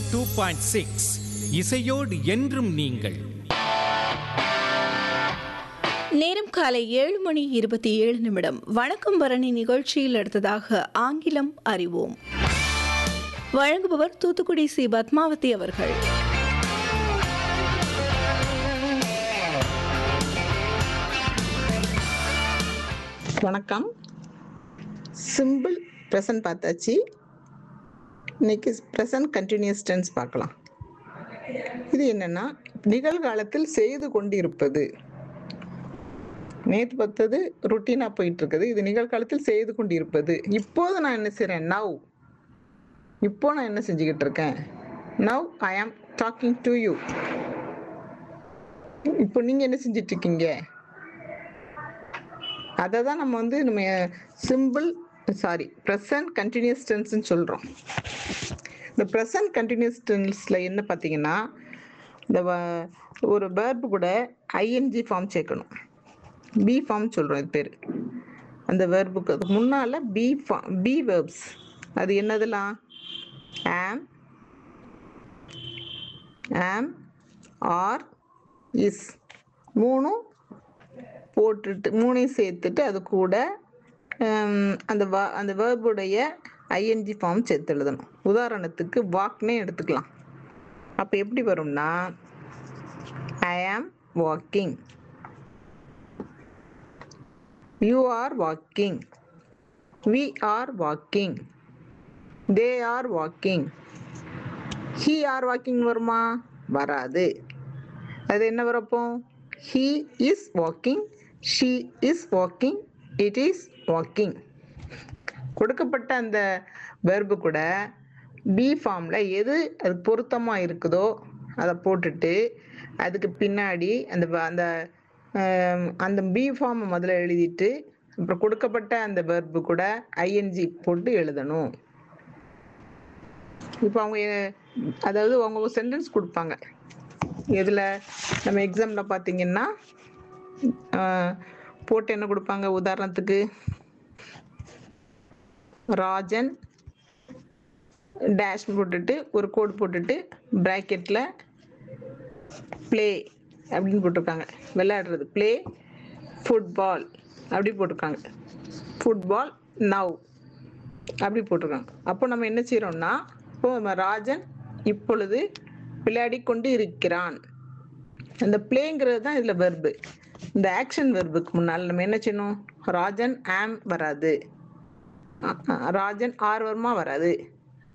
two point six இசையோடு என்றும் நீங்கள் நேரம் காலை ஏழு மணி இருபத்தி ஏழு நிமிடம் வணக்கம் பரணி நிகழ்ச்சியில் அடுத்ததாக ஆங்கிலம் அறிவோம் வழங்குபவர் தூத்துக்குடி சி பத்மாவதி அவர்கள் வணக்கம் சிம்பிள் ப்ரெசன்ட் பார்த்தாச்சு இன்னைக்கு ப்ரெசன்ட் கண்டினியூஸ் டென்ஸ் பார்க்கலாம் இது என்னன்னா நிகழ்காலத்தில் செய்து கொண்டிருப்பது நேற்று பார்த்தது ருட்டீனாக போயிட்டு இருக்குது இது நிகழ்காலத்தில் செய்து கொண்டிருப்பது இப்போது நான் என்ன செய்கிறேன் நவ் இப்போ நான் என்ன செஞ்சுக்கிட்டு இருக்கேன் நவ் ஐ ஆம் டாக்கிங் டு யூ இப்போ நீங்கள் என்ன செஞ்சிட்டு இருக்கீங்க அதை தான் நம்ம வந்து நம்ம சிம்பிள் சாரி ப்ரெசன்ட் கண்டினியூஸ் டென்ஸ்னு சொல்கிறோம் இந்த ப்ரெசன்ட் கண்டினியூஸ் டென்ஸில் என்ன பார்த்தீங்கன்னா இந்த வ- ஒரு பேர்பு கூட ஐஎன்ஜி ஃபார்ம் சேர்க்கணும் பி ஃபார்ம் சொல்கிறோம் இது பேர் அந்த வேர்புக்கு அதுக்கு முன்னால் பி ஃபார்ம் பி வேர்ப்ஸ் அது என்னதெல்லாம் ஆம் ஆம் ஆர் இஸ் மூணும் போட்டுட்டு மூணையும் சேர்த்துட்டு அது கூட ஹம், அந்த வா அந்த வேர்புடைய ஐஎன்ஜி ஃபார்ம் சேர்த்து எழுதணும் உதாரணத்துக்கு வாக்னே எடுத்துக்கலாம் அப்போ எப்படி வரும்னா I am walking you are walking we are walking they are walking he are walking வருமா வராது அது என்ன வரப்போ he is walking she is walking it is walking கொடுக்கப்பட்ட அந்த வெர்பு கூட பி ஃபார்மில் எது அது பொருத்தமாக இருக்குதோ அதை போட்டுட்டு அதுக்கு பின்னாடி அந்த வ- அந்த ஆம், அந்த பி ஃபார்மை முதல்ல எழுதிட்டு அப்புறம் கொடுக்கப்பட்ட அந்த வெர்பு கூட ஐஎன்ஜி போட்டு எழுதணும் இப்போ அவங்க எ- அதாவது அவங்க சென்டென்ஸ் கொடுப்பாங்க இதில் நம்ம எக்ஸாமில் பார்த்தீங்கன்னா ஆஹ், போட்டு என்ன கொடுப்பாங்க உதாரணத்துக்கு ராஜன் டேஷ் போட்டுட்டு ஒரு கோடு போட்டுட்டு ப்ராக்கெட்டில் ப்ளே அப்படின்னு போட்டிருக்காங்க விளையாடுறது ப்ளே ஃபுட்பால் அப்படி போட்டிருக்காங்க ஃபுட்பால் நவ் அப்படி போட்டிருக்காங்க அப்போ நம்ம என்ன செய்கிறோம்னா இப்போ நம்ம ராஜன் இப்பொழுது விளையாடி கொண்டு இருக்கிறான் அந்த பிளேங்கிறது தான் இதில் வெர்பு இந்த ஆக்ஷன் வெர்புக்கு முன்னால் நம்ம என்ன செய்யணும் ராஜன் ஆம் வராது அ- அ- ராஜன் ஆர் வருமா வராது